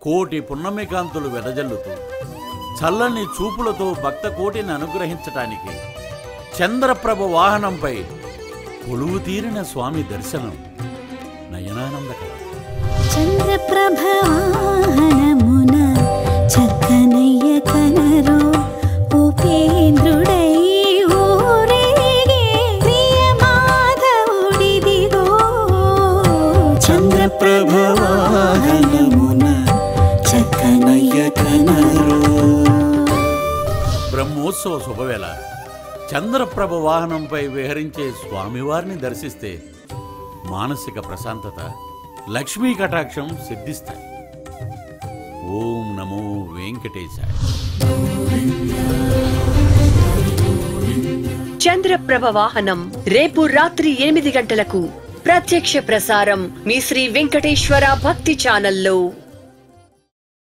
కోటి పున్నమి కాంతులు వెదజల్లుతూ చల్లని చూపులతో భక్త కోటిని అనుగ్రహించటానికి చంద్రప్రభ వాహనంపై కొలువు తీరిన స్వామి దర్శనం నయనానందకరం చంద్రప్రభవాహనమున చక్కనయ్య కనరో ఉపేంద్రుడై ఊరేగే ప్రియమాధవుడిదిగో చంద్రప్రభవాహనమున చక్కనయ్య కనరో బ్రహ్మోత్సవ శుభవేళ చంద్రప్రభ వాహనంపై విహరించే స్వామివారిని దర్శిస్తే మానసిక ప్రశాంతత లక్ష్మీ కటాక్షం సిద్ధిస్తాయి ఓం నమో వెంకటేశాయ చంద్రప్రభ వాహనం రేపు రాత్రి ఎనిమిది గంటలకు ప్రత్యక్ష ప్రసారం మీ శ్రీ వెంకటేశ్వర భక్తి ఛానల్లో